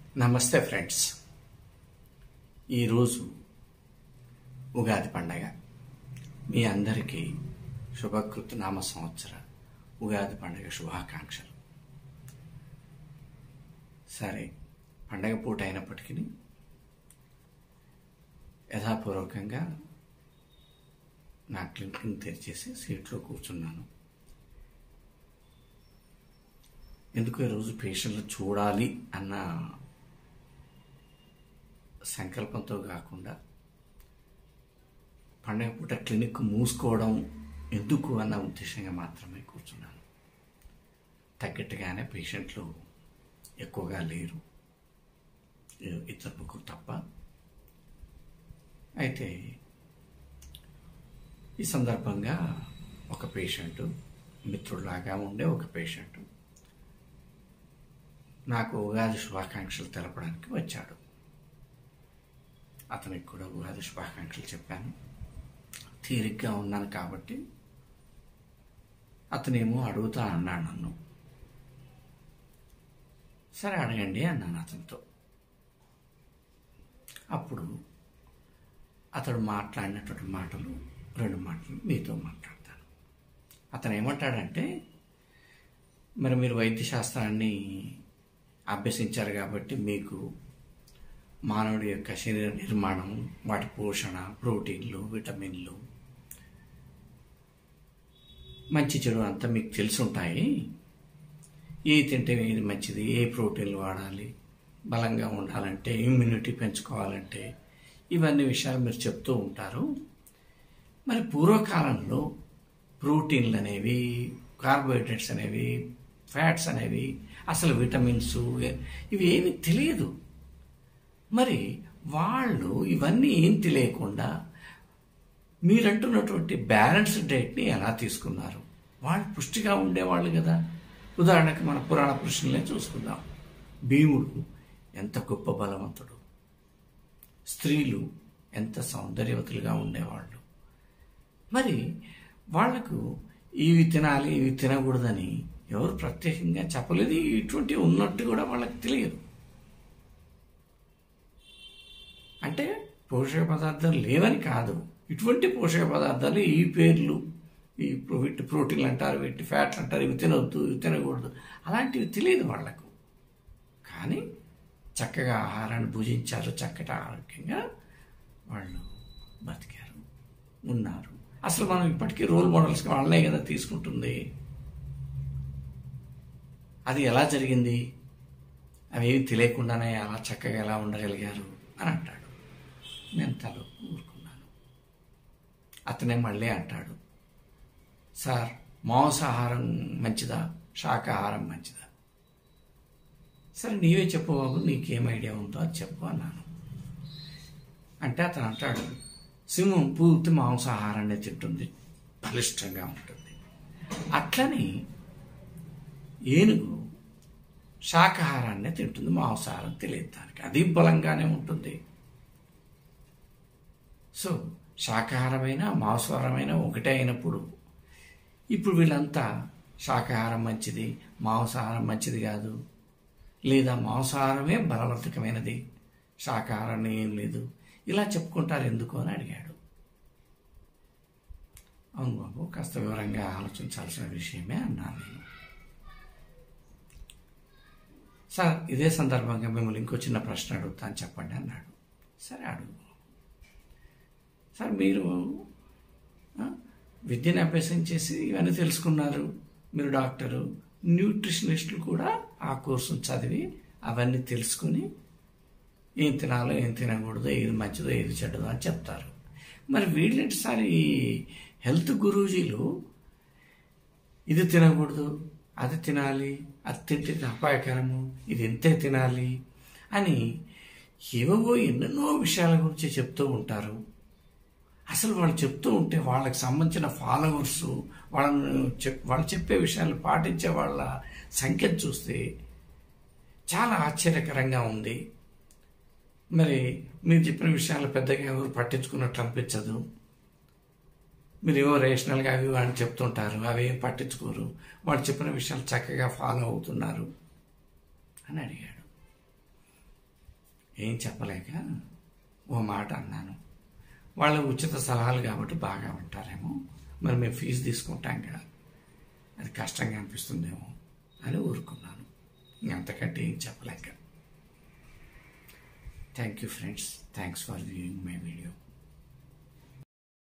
నమస్తే ఫ్రెండ్స్ ఈరోజు ఉగాది పండగ మీ అందరికీ శుభకృత నామ సంవత్సర ఉగాది పండగ శుభాకాంక్షలు సరే పండగ పూట అయినప్పటికీ యథాపూర్వకంగా నా క్లినిక్ని తెరిచేసి సీట్లో కూర్చున్నాను ఎందుకు ఈరోజు పేషెంట్లు చూడాలి అన్న సంకల్పంతో కాకుండా పండగ పూట క్లినిక్ మూసుకోవడం ఎందుకు అన్న ఉద్దేశంగా మాత్రమే కూర్చున్నాను తగ్గట్టుగానే పేషెంట్లు ఎక్కువగా లేరు ఇద్దరు ముగ్గురు తప్ప అయితే ఈ సందర్భంగా ఒక పేషెంట్ మిత్రుడిలాగా ఉండే ఒక పేషెంట్ నాకు ఉగాది శుభాకాంక్షలు తెలపడానికి వచ్చాడు అతనికి కూడా ఉగాది శుభాకాంక్షలు చెప్పాను తీరిగ్గా ఉన్నాను కాబట్టి అతనేమో అడుగుతా అన్నాడు నన్ను సరే అడగండి అన్నాను అతనితో అప్పుడు అతడు మాట్లాడినటువంటి మాటలు రెండు మాటలు మీతో మాట్లాడతాను అతను ఏమంటాడంటే మరి మీరు వైద్య శాస్త్రాన్ని అభ్యసించారు కాబట్టి మీకు మానవుడి యొక్క శరీర నిర్మాణం వాటి పోషణ ప్రోటీన్లు విటమిన్లు మంచి చెడు అంతా మీకు తెలిసి ఉంటాయి ఏ తింటే ఏది మంచిది ఏ ప్రోటీన్లు వాడాలి బలంగా ఉండాలంటే ఇమ్యూనిటీ పెంచుకోవాలంటే ఇవన్నీ విషయాలు మీరు చెప్తూ ఉంటారు మరి పూర్వకాలంలో ప్రోటీన్లు అనేవి కార్బోహైడ్రేట్స్ అనేవి ఫ్యాట్స్ అనేవి అసలు విటమిన్స్ ఇవి ఏమి తెలియదు మరి వాళ్ళు ఇవన్నీ ఏం తెలియకుండా మీరంటున్నటువంటి బ్యాలెన్స్డ్ డైట్ని ఎలా తీసుకున్నారు వాళ్ళు పుష్టిగా ఉండేవాళ్ళు కదా ఉదాహరణకి మన పురాణ పురుషులనే చూసుకుందాం భీముడు ఎంత గొప్ప బలవంతుడు స్త్రీలు ఎంత సౌందర్యవతులుగా ఉండేవాళ్ళు మరి వాళ్లకు ఇవి తినాలి ఇవి తినకూడదని ఎవరు ప్రత్యేకంగా చెప్పలేదు ఇటువంటి ఉన్నట్టు కూడా వాళ్ళకి తెలియదు అంటే పోషక పదార్థాలు లేవని కాదు ఇటువంటి పోషక పదార్థాలు ఈ పేర్లు ఈ వీటి ప్రోటీన్లు అంటారు వీటి ఫ్యాట్లు అంటారు ఇవి తినవద్దు ఇవి తినకూడదు అలాంటివి తెలియదు వాళ్లకు కానీ చక్కగా ఆహారాన్ని భుజించారు చక్కటి ఆరోగ్యంగా వాళ్ళు బతికారు ఉన్నారు అసలు మనం ఇప్పటికీ రోల్ మోడల్స్గా వాళ్ళనే కదా తీసుకుంటుంది అది ఎలా జరిగింది అవేమి తెలియకుండానే అలా చక్కగా ఎలా ఉండగలిగారు అని అంటాడు నేను తల ఊరుకున్నాను అతనే మళ్ళీ అంటాడు సార్ మాంసాహారం మంచిదా శాకాహారం మంచిదా సరే నీవే చెప్పు బాబు నీకేం ఐడియా ఉందో అది చెప్పు అన్నాను అంటే అతను అంటాడు సింహం పూర్తి మాంసాహారాన్ని తింటుంది బలిష్టంగా ఉంటుంది అట్లని ఏనుగు శాకాహారాన్ని తింటుంది మాంసాహారం తెలియదు దానికి అది బలంగానే ఉంటుంది సో శాకాహారమైన మాంసాహారమైన ఒకటే అయినప్పుడు ఇప్పుడు వీళ్ళంతా శాకాహారం మంచిది మాంసాహారం మంచిది కాదు లేదా మాంసాహారమే బలవర్ధకమైనది శాకాహారం ఏం లేదు ఇలా చెప్పుకుంటారు ఎందుకు అని అడిగాడు అవును బాబు కాస్త వివరంగా ఆలోచించాల్సిన విషయమే అన్నాను నేను సార్ ఇదే సందర్భంగా మిమ్మల్ని ఇంకో చిన్న ప్రశ్న అడుగుతాను చెప్పండి అన్నాడు సరే అడుగు సార్ మీరు విద్యను అభ్యాసం చేసి ఇవన్నీ తెలుసుకున్నారు మీరు డాక్టరు న్యూట్రిషనిస్టులు కూడా ఆ కోర్సును చదివి అవన్నీ తెలుసుకుని ఏం తినాలో ఏం తినకూడదో ఏది మంచిదో ఏది చెడ్డదో అని చెప్తారు మరి వీళ్ళేంటి సార్ ఈ హెల్త్ గురూజీలు ఇది తినకూడదు అది తినాలి అది తింటే అపాయకరము ఇది ఎంతే తినాలి అని ఏవో ఎన్నెన్నో విషయాల గురించి చెప్తూ ఉంటారు అసలు వాళ్ళు చెప్తూ ఉంటే వాళ్ళకి సంబంధించిన ఫాలోవర్స్ వాళ్ళను చెప్ వాళ్ళు చెప్పే విషయాలు పాటించే వాళ్ళ సంఖ్య చూస్తే చాలా ఆశ్చర్యకరంగా ఉంది మరి మీరు చెప్పిన విషయాలు పెద్దగా ఎవరు పట్టించుకున్నట్టు అనిపించదు మీరు ఏవో రేషనల్గా అవి అని చెప్తుంటారు అవి ఏం పట్టించుకోరు వాళ్ళు చెప్పిన విషయాలు చక్కగా ఫాలో అవుతున్నారు అని అడిగాడు ఏం చెప్పలేక ఓ మాట అన్నాను వాళ్ళ ఉచిత సలహాలు కాబట్టి బాగా వింటారేమో మరి మేము ఫీజు తీసుకుంటాం కదా అది కష్టంగా అనిపిస్తుందేమో అని ఊరుకున్నాను అంతకంటే ఏం చెప్పలేక thank you friends thanks for viewing my video